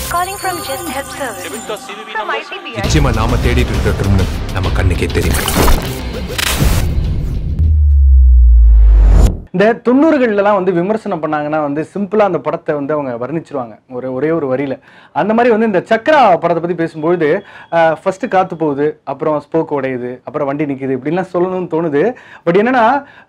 Calling from Just Help Service. From ITBI. நிச்சயமா நாம தேடிட்டு இருக்கிற கிரிமினல் நம்ம கண்ணுக்கே தெரியும் இந்த தொண்ணூறுகள்லாம் வந்து விமர்சனம் பண்ணாங்கன்னா வந்து சிம்பிளா அந்த படத்தை வந்து அவங்க வர்ணிச்சிருவாங்க ஒரு ஒரே ஒரு வரியில அந்த மாதிரி வந்து இந்த சக்ரா படத்தை பத்தி பேசும்பொழுது ஃபர்ஸ்ட் காத்து போகுது அப்புறம் ஸ்போக் உடையுது அப்புறம் வண்டி நிக்குது இப்படின்லாம் சொல்லணும்னு தோணுது பட் என்னன்னா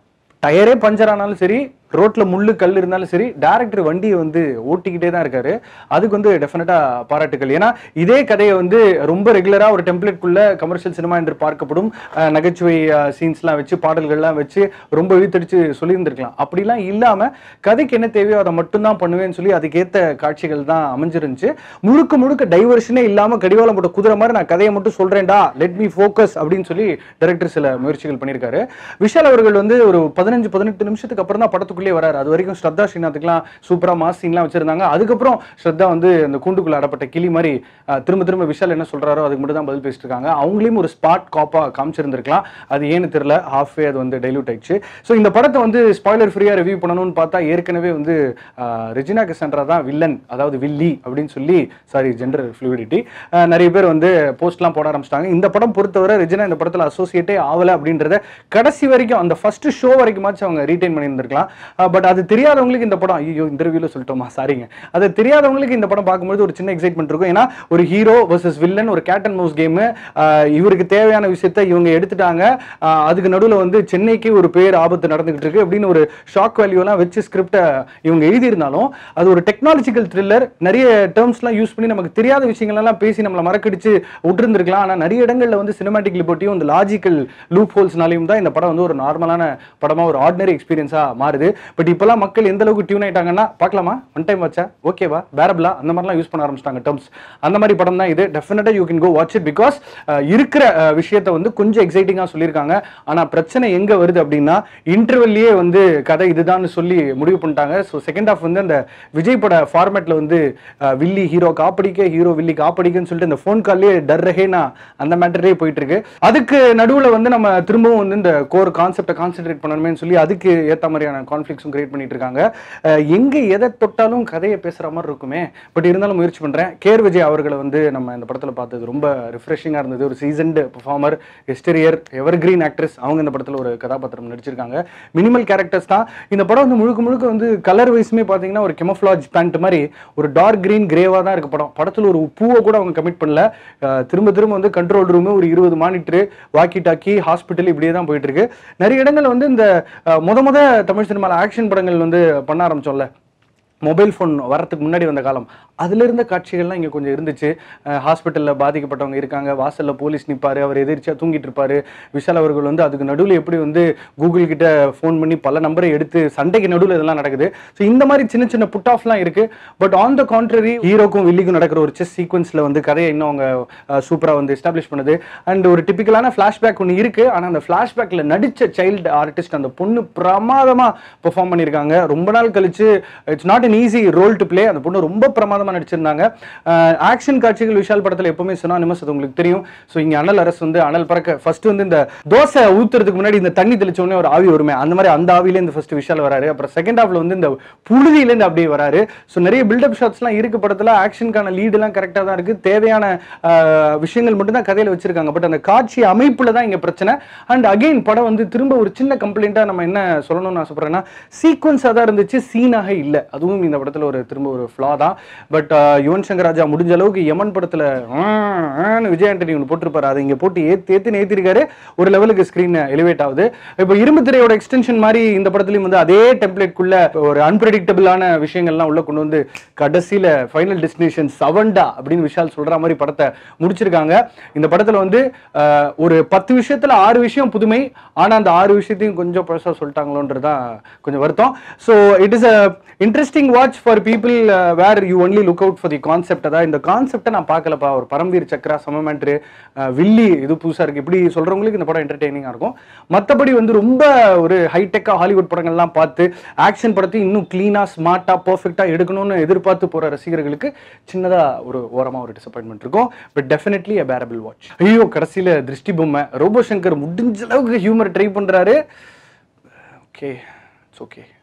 டயரே பஞ்சர் ஆனாலும் சரி ரோட்ல முள்ளு கல் இருந்தாலும் சரி டேரக்டர் வண்டியை வந்து ஓட்டிக்கிட்டே தான் இருக்காரு அதுக்கு வந்து டெஃபினட்டா பாராட்டுகள் ஏன்னா இதே கதையை வந்து ரொம்ப ரெகுலரா ஒரு டெம்ப்ளேட்குள்ள கமர்ஷியல் சினிமா என்று பார்க்கப்படும் அஹ், நகைச்சுவை சீன்ஸ்லாம் வச்சு பாடல்கள்லாம் வச்சு ரொம்ப இழுத்தடிச்சு சொல்லியிருந்திருக்கலாம் அப்படிலாம் இல்லாம கதைக்கு என்ன தேவையோ அதை மட்டும்தான் பண்ணுவேன்னு சொல்லி அதுக்கேத்த காட்சிகள் தான் அமைஞ்சிருந்துச்சு முழுக்க முழுக்க டைவர்ஷனே இல்லாம கடிவாளம் போட்ட குதிரை மாதிரி நான் கதையை மட்டும் சொல்றேன்டா லெட் மீ ஃபோக்கஸ் அப்படின்னு சொல்லி டைரக்டர் சில முயற்சிகள் பண்ணியிருக்காரு விஷால் அவர்கள் வந்து ஒரு பதினஞ்சு பதினெட்டு நிமிஷத்துக்கு அப்புறம் தான் படத்துக்குள்ளே வராரு அது வரைக்கும் ஸ்ரத்தா ஸ்ரீநாத்துக்குலாம் சூப்பரா மாஸ் சீன்லாம் வச்சிருந்தாங்க அதுக்கப்புறம் ஸ்ரத்தா வந்து அந்த கூண்டுக்குள்ள அடப்பட்ட கிளி மாதிரி அஹ், திரும்ப திரும்ப விஷால் என்ன சொல்றாரோ அதுக்கு மட்டும் தான் பதில் பேசிட்டு இருக்காங்க அவங்களையும் ஒரு ஸ்பாட் காப்பா காமிச்சிருந்திருக்கலாம் அது ஏன்னு தெரியல ஹாஃப்வே அது வந்து டைல்யூட் ஆயிடுச்சு ஸோ இந்த படத்தை வந்து ஸ்பாய்லர் ஃப்ரீயா ரிவ்யூ பண்ணணும்னு பார்த்தா ஏற்கனவே வந்து அஹ், ரெஜினா கசன்ட்ரா தான் வில்லன் அதாவது வில்லி அப்படின்னு சொல்லி சாரி ஜெண்டர் ஃப்ளூயிடிட்டி நிறைய பேர் வந்து போஸ்ட்லாம் போட ஆரம்பிச்சிட்டாங்க இந்த படம் பொறுத்தவரை ரெஜினா இந்த படத்தில் அசோசியேட்டே ஆகல அப்படின்றத கடைசி வரைக்கும் அந்த ஃபர்ஸ்ட் ஷோ வரைக்குமாச்சும் அவங்க ரீடைன் பண்ணியிருந்திருக்கலாம் பட் அது தெரியாதவங்களுக்கு இந்த படம் ஐயோ இன்டர்வியூல சொல்லிட்டோமா சாரிங்க அது தெரியாதவங்களுக்கு இந்த படம் பார்க்கும்போது ஒரு சின்ன எக்ஸைட்மெண்ட் இருக்கும் ஏன்னா ஒரு ஹீரோ வர்சஸ் வில்லன் ஒரு கேட் அண்ட் மவுஸ் கேம் இவருக்கு தேவையான விஷயத்த இவங்க எடுத்துட்டாங்க ஆஹ் அதுக்கு நடுவில் வந்து சென்னைக்கு ஒரு பேர் ஆபத்து நடந்துகிட்டு இருக்கு அப்படின்னு ஒரு ஷாக் வேல்யூலாம் வச்சு ஸ்கிரிப்டை இவங்க எழுதியிருந்தாலும் அது ஒரு டெக்னாலஜிக்கல் த்ரில்லர் நிறைய டேர்ம்ஸ்லாம் யூஸ் பண்ணி நமக்கு தெரியாத விஷயங்களெல்லாம் பேசி நம்மளை மறக்கடிச்சு விட்டுருந்துருக்கலாம் ஆனால் நிறைய இடங்கள்ல வந்து சினிமாட்டிக் லிபர்ட்டியும் இந்த லாஜிக்கல் லூப் ஹோல்ஸ்னாலையும் தான் இந்த படம் வந்து ஒரு நார்மலான படமா ஒரு ஆர்டினரி எக்ஸ்பீரியன்ஸா மாறுது பட் இப்போலாம் மக்கள் எந்த அளவுக்கு டியூன் ஆயிட்டாங்கன்னா பார்க்கலாமா ஒன் டைம் வச்சா ஓகேவா பேரபிளா அந்த மாதிரிலாம் யூஸ் பண்ண ஆரம்பிச்சிட்டாங்க டேர்ம்ஸ் அந்த மாதிரி படம் தான் இது டெஃபினட்டா you can go watch it because இருக்கிற அஹ், விஷயத்தை வந்து கொஞ்சம் எக்ஸைட்டிங்காக சொல்லியிருக்காங்க ஆனா பிரச்சனை எங்க வருது அப்படின்னா இன்டர்வெல்லையே வந்து கதை இதுதான்னு சொல்லி முடிவு பண்ணிட்டாங்க ஸோ செகண்ட் ஹாஃப் வந்து அந்த விஜய் பட ஃபார்மேட்ல வந்து அஹ், வில்லி ஹீரோ காப்படிக்க ஹீரோ வில்லி காப்படிக்கன்னு சொல்லிட்டு இந்த ஃபோன் கால்லே டர் ரஹேனா அந்த மேட்டரே போயிட்டு இருக்கு அதுக்கு நடுவுல வந்து நம்ம திரும்பவும் வந்து இந்த கோர் கான்செப்டை கான்சென்ட்ரேட் பண்ணணுமே சொல்லி அதுக்கு ஏத்த மாதிரியான கான்ஃபிளிக்ஸும் கிரியேட் பண்ணிட்டு இருக்காங்க அஹ், எங்க எதை தொட்டாலும் கதையை பேசுற மாதிரி இருக்குமே பட் இருந்தாலும் முயற்சி பண்றேன் கேர் விஜய் அவர்களை வந்து நம்ம இந்த படத்துல பார்த்தது ரொம்ப ரிஃப்ரெஷிங்கா இருந்தது ஒரு சீசன்டு பெர்ஃபார்மர் எஸ்டீரியர் எவர் கிரீன் ஆக்ட்ரஸ் அவங்க இந்த படத்துல ஒரு கதாபாத்திரம் நடிச்சிருக்காங்க மினிமல் கேரக்டர்ஸ் தான் இந்த படம் வந்து முழுக்க முழுக்க வந்து கலர் வைஸுமே பார்த்தீங்கன்னா ஒரு கெமஃப்ளாஜ் பேண்ட் மாதிரி ஒரு டார்க் கிரீன் கிரேவா தான் இருக்கு படம் படத்துல ஒரு பூவை கூட அவங்க கமிட் பண்ணல அஹ் திரும்ப திரும்ப வந்து கண்ட்ரோல் ரூமு ஒரு இருபது மானிட்டரு வாக்கி டாக்கி ஹாஸ்பிட்டல் இப்படியே தான் போயிட்டு இருக்கு நிறைய இடங்கள் வந்து இந்த அஹ், முத முத தமிழ் சினிமாவில் ஆக்ஷன் படங்கள் வந்து பண்ண ஆரம்பிச்சோம்ல மொபைல் ஃபோன் வரத்துக்கு முன்னாடி வந்த காலம் அதுல இருந்த காட்சிகள்லாம் இங்கே கொஞ்சம் இருந்துச்சு ஹாஸ்பிட்டலில் பாதிக்கப்பட்டவங்க இருக்காங்க வாசல்ல போலீஸ் நிற்பாரு அவர் எதிர்ச்சியாக தூங்கிட்டு இருப்பாரு விஷால் அவர்கள் வந்து அதுக்கு நடுவில் எப்படி வந்து கூகுள் கிட்ட ஃபோன் பண்ணி பல நம்பரை எடுத்து சண்டைக்கு நடுவில் இதெல்லாம் நடக்குது ஸோ இந்த மாதிரி சின்ன சின்ன புட் ஆஃப்லாம் இருக்கு பட் ஆன் த கான்ட்ரரி ஹீரோக்கும் வில்லிக்கும் நடக்கிற ஒரு செஸ் சீக்வன்ஸில் வந்து கதையை இன்னும் அவங்க சூப்பராக வந்து எஸ்டாப்ளிஷ் பண்ணுது அண்ட் ஒரு டிபிக்கலான ஃப்ளாஷ்பேக் ஒன்று இருக்கு ஆனால் அந்த ஃப்ளாஷ்பேக்கில் நடிச்ச சைல்டு ஆர்டிஸ்ட் அந்த பொண்ணு பிரமாதமாக பெர்ஃபார்ம் பண்ணியிருக்காங்க ரொம்ப நாள் கழிச்சு it's not an easy role to play அந்த பொண்ணு ரொம்ப பிரமாதமாக நடிச்சிருந்தாங்க ஆக்ஷன் காட்சிகள் விஷால் படத்தில் எப்பவுமே சொன்னானிமஸ் அது உங்களுக்கு தெரியும் ஸோ இங்கே அனல் அரசு வந்து அனல் பறக்க ஃபர்ஸ்ட் வந்து இந்த தோசை ஊத்துறதுக்கு முன்னாடி இந்த தண்ணி தெளிச்ச உடனே ஒரு ஆவி வருமே அந்த மாதிரி அந்த ஆவிலேருந்து ஃபர்ஸ்ட் விஷால் வராரு அப்புறம் செகண்ட் ஹாஃப்ல வந்து இந்த புழுதியிலேருந்து அப்படியே வராரு ஸோ நிறைய பில்டப் ஷாட்ஸ்லாம் இருக்கு படத்தில் ஆக்ஷனுக்கான லீடெல்லாம் கரெக்டாக தான் இருக்கு தேவையான ஆஹ், விஷயங்கள் மட்டும் தான் கதையில் வச்சிருக்காங்க பட் அந்த காட்சி அமைப்புல தான் இங்கே பிரச்சனை அண்ட் அகைன் படம் வந்து திரும்ப ஒரு சின்ன கம்ப்ளைண்ட்டாக நம்ம என்ன சொல்லணும்னு ஆசைப்படுறேன்னா சீக்வன்ஸாக தான் இருந்துச்சு சீனாக இல்லை அதுவும் இந்த படத்தில் ஒரு திரும்ப ஒரு ஃப்ளா தான் பட் யுவன் சங்கர் ராஜா முடிஞ்ச அளவுக்கு யமன் படத்தில் விஜய் ஆண்டனி ஒன்று போட்டிருப்பாரு அதை இங்கே போட்டு ஏற்றி ஏற்றி ஏற்றிருக்காரு ஒரு லெவலுக்கு ஸ்க்ரீன் எலிவேட் ஆகுது இப்போ இரும்பு திரையோட எக்ஸ்டென்ஷன் மாதிரி இந்த படத்துலையும் வந்து அதே டெம்ப்ளேட்குள்ள ஒரு அன்பிரடிக்டபிளான விஷயங்கள்லாம் உள்ள கொண்டு வந்து கடைசியில ஃபைனல் டெஸ்டினேஷன் சவண்டா அப்படின்னு விஷால் சொல்ற மாதிரி படத்தை முடிச்சிருக்காங்க இந்த படத்துல வந்து அஹ், ஒரு பத்து விஷயத்துல ஆறு விஷயம் புதுமை ஆனா அந்த ஆறு விஷயத்தையும் கொஞ்சம் பழசா சொல்லிட்டாங்களோன்றது தான் கொஞ்சம் வருத்தம் so it is a interesting watch for people where you only look out for the concept அதான் இந்த கான்செப்டை நான் பார்க்கலப்பா ஒரு பரம்வீர் சக்ரா சமமேட்ரு வில்லி இது புதுசா இருக்கு இப்படி சொல்றவங்களுக்கு இந்த படம் என்டர்டெய்னிங்காக இருக்கும் மற்றபடி வந்து ரொம்ப ஒரு ஹைடெக்காக ஹாலிவுட் படங்கள்லாம் பார்த்து ஆக்ஷன் படத்தையும் இன்னும் க்ளீனாக ஸ்மார்ட்டாக பர்ஃபெக்டாக எடுக்கணும்னு எதிர்பார்த்து போகிற ரசிகர்களுக்கு சின்னதாக ஒரு ஓரமாக ஒரு டிசப்பாயின்மெண்ட் இருக்கும் but definitely a bearable watch ஐயோ கடைசியில் திருஷ்டி பொம்மை ரோபோ சங்கர் முடிஞ்ச அளவுக்கு ஹியூமர் ட்ரை பண்ணுறாரு ஓகே இட்ஸ் ஓகே